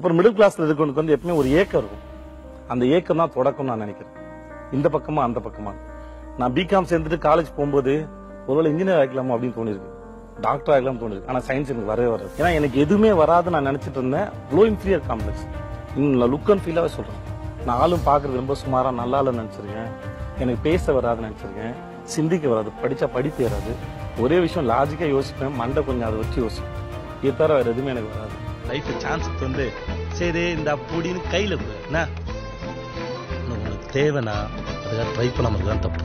அப்புறம் மிடில் கிளாஸ்ல இருக்கவனுக்கு வந்து எப்பவுமே ஒரு ஏக்கம் இருக்கும் அந்த ஏக்கம் தான் தொடக்கம் நான் நினைக்கிறேன் இந்த பக்கமா அந்த பக்கமா நான் பிகாம் சேர்ந்துட்டு காலேஜ் போகும்போது ஒருவேளை இன்ஜினியர் ஆகிக்கலாமா அப்படின்னு தோணிருக்கு டாக்டர் ஆகலாம் தோணிருக்கு ஆனா சயின்ஸ் எனக்கு வரவே வராது ஏன்னா எனக்கு எதுவுமே வராது நான் நினைச்சிட்டு இருந்தேன் லோ இன்ஃபீரியர் காம்ப்ளெக்ஸ் இன்னும் லுக் அண்ட் ஃபீலாவே சொல்றேன் நான் ஆளும் பார்க்கறது ரொம்ப சுமாரா நல்லா இல்லைன்னு நினைச்சிருக்கேன் எனக்கு பேச வராதுன்னு நினைச்சிருக்கேன் சிந்திக்க வராது படிச்சா படிப்பு வராது ஒரே விஷயம் லாஜிக்கா யோசிப்பேன் மண்டை கொஞ்சம் அதை வச்சு யோசிப்பேன் இது தவிர வேற எதுவுமே எனக்கு வராது லைஃப் சான்ஸுக்கு வந்து சரி இந்த அப்படின்னு கையில கொடு என்ன உனக்கு உனக்கு தேவைன்னா அதுக்காக ட்ரை பண்ணாமல் தான் தப்பு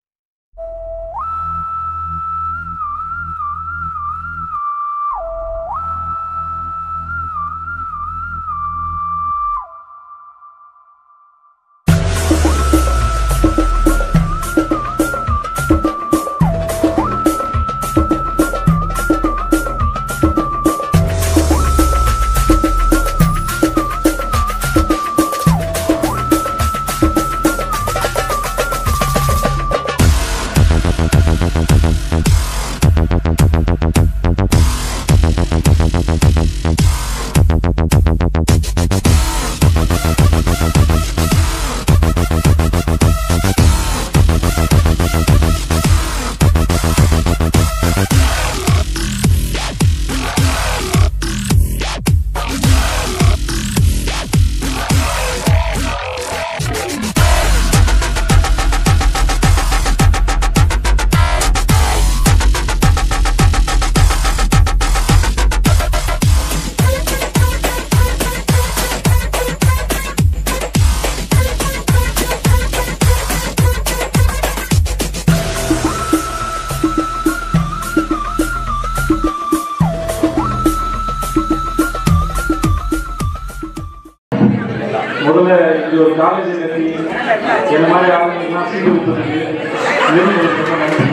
முதல்ல இது ஒரு காலேஜ் கட்டி என்ன மாதிரி ஆளுங்கெல்லாம் சீட்டு கொடுத்துருக்கு நிறுவனத்துக்கு ரொம்ப நன்றி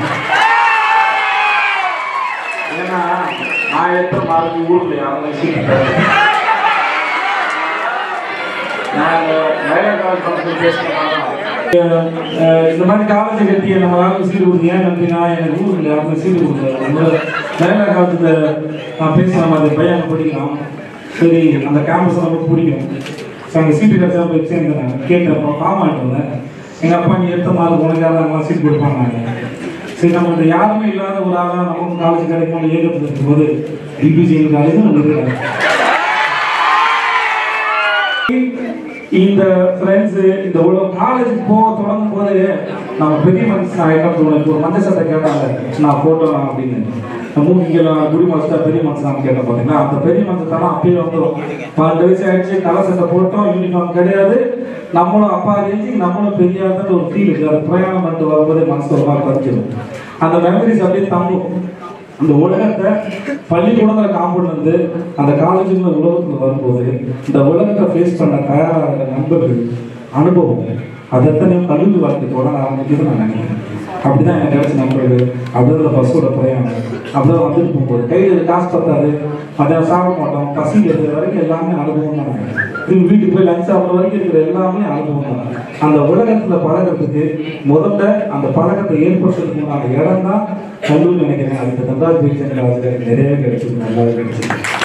ஏன்னா நான் எடுத்த மாதிரி ஊர்ல யாரும் சீட்டு தரல. நான் வேலை கால ஃபங்க்ஷன் பேசுகிறேன் இந்த மாதிரி காலேஜ் கட்டி நம்ம யாரும் சீட்டு கொடுத்தீங்க நன்றினா எனக்கு ஊரில் யாருமே சீட்டு கொடுக்கல நம்மளோட வேலை காலத்துல நான் பேசுகிற மாதிரி பையன் படிக்கலாம் சரி அந்த கேம்பஸ் நமக்கு பிடிக்கும் ஸோ அங்கே சீட்டு கிடச்சா போய் சேர்ந்தேன் கேட்டப்போ காமாட்டு வந்தேன் எங்கள் அப்பா நீ எடுத்த மாதிரி உனக்கு யாராவது சீட் கொடுப்பாங்க சரி நம்மளுக்கு யாருமே இல்லாத ஒரு ஆளாக நமக்கு காலேஜ் கிடைக்கும் ஏகத்தில் இருக்கும்போது டிபிஜி காலேஜ் நம்ம இருக்கிறாங்க இந்த ஃப்ரெண்ட்ஸ் இந்த உலகம் காலேஜுக்கு போக தொடங்கும் போது நம்ம பெரிய மனுஷன் ஆகிட்டோம் தோணுது ஒரு மஞ்சள் சட்டை கேட்டாங்க நான் போட்டோம் அப்படின்னு மூங்கிலாம் குடி மனசா பெரிய மனுஷன் கேட்ட பார்த்தீங்கன்னா அந்த பெரிய மனுஷன் அப்பயே வந்துடும் பன்னெண்டு வயசு ஆயிடுச்சு கலர் சட்டை போட்டோம் யூனிஃபார்ம் கிடையாது நம்மளும் அப்பா ரேஞ்சு நம்மளும் பெரிய ஆளுன்னு ஒரு ஃபீல் இருக்கு அது பிரயாணம் பண்ணிட்டு வரும்போதே மனசு ஒரு மாதிரி பதிச்சிடும் அந்த மெமரிஸ் அப்படியே தங்கும் அந்த உலகத்தை பள்ளிக்கூடத்துல காம்பவுண்ட் வந்து அந்த காலேஜுக்குள்ள உலகத்துல வரும்போது இந்த உலகத்தை ஃபேஸ் பண்ண தயாராகிற நண்பர்கள் அனுபவம் அது எத்தனையோ கல்லூரி வாழ்க்கையோட ஆரம்பிக்குதுன்னு நான் நினைக்கிறேன் அப்படிதான் எனக்கு கிடைச்ச நண்பர்கள் அப்படிதான் இந்த பஸ்ஸோட பிரயாணம் அப்படிதான் வந்துட்டு போகும்போது கையில் காசு பத்தாது மதியம் சாப்பிட மாட்டோம் பசி எடுக்கிற வரைக்கும் எல்லாமே அனுபவம் தான் திரும்பி வீட்டுக்கு போய் லஞ்ச் சாப்பிட்ற வரைக்கும் இருக்கிற எல்லாமே அனுபவம் தான் அந்த உலகத்துல பழகிறதுக்கு முதல்ல அந்த பழக்கத்தை ஏற்படுத்துறதுக்கு அந்த இடம் தான் கல்லூரி நினைக்கிறேன் அதுக்கு தந்தார் பேச்சு நிறைய கிடைச்சது நல்லாவே கிடைச்சது